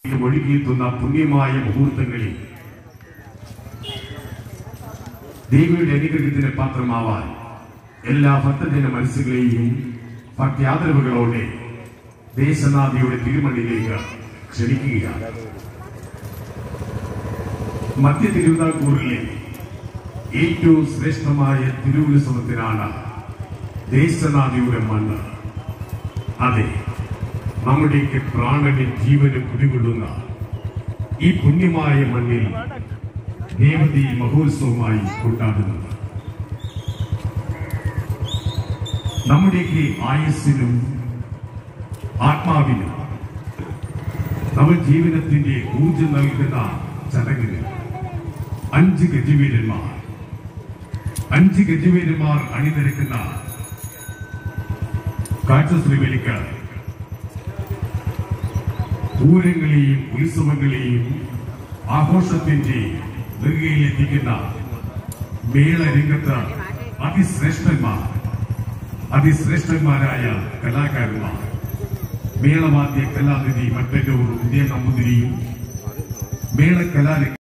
ഒഴുകിയെത്തുന്ന പുണ്യമായ മുഹൂർത്തങ്ങളിൽ ദേവിയുടെ അനുഗ്രഹത്തിന് പാത്രമാവാൻ എല്ലാ ഭക്തജന മനസ്സുകളെയും ഭക്യാദരവുകളോടെ ദേശനാഥിയുടെ തിരുമണിലേക്ക് ക്ഷണിക്കുകയാണ് മധ്യ തിരുവിതാംകൂറിലെ ഏറ്റവും ശ്രേഷ്ഠമായ തിരുവുത്സവത്തിനാണ് ദേശനാഥിയുടെ മണ്ണ് അതെ നമ്മുടെയൊക്കെ പ്രാണന് ജീവന് കുടികൊള്ളുന്ന ഈ പുണ്യമായ മണ്ണിൽ ദേവതി മഹോത്സവമായി കൊണ്ടാടുന്നത് നമ്മുടെയൊക്കെ ആയുസ്സിനും ആത്മാവിനും നവജീവനത്തിന്റെ ഊർജം നൽകുന്ന ചടങ്ങിന് അഞ്ച് ഗജവീരന്മാർ അഞ്ച് ഗജവീരന്മാർ അണിനിരക്കുന്ന കാഴ്ചശ്രീവലിക്ക് പൂരങ്ങളെയും ഉത്സവങ്ങളെയും ആഘോഷത്തിന്റെ നെറുകയിലെത്തിക്കുന്ന മേളരംഗത്ത് അതിശ്രേഷ്ഠന്മാർ അതിശ്രേഷ്ഠന്മാരായ കലാകാരന്മാർ മേളവാദ്യ കലാനിധി മറ്റന്നൂർ ഉദയ നമ്പൂതിരിയും മേള കലാ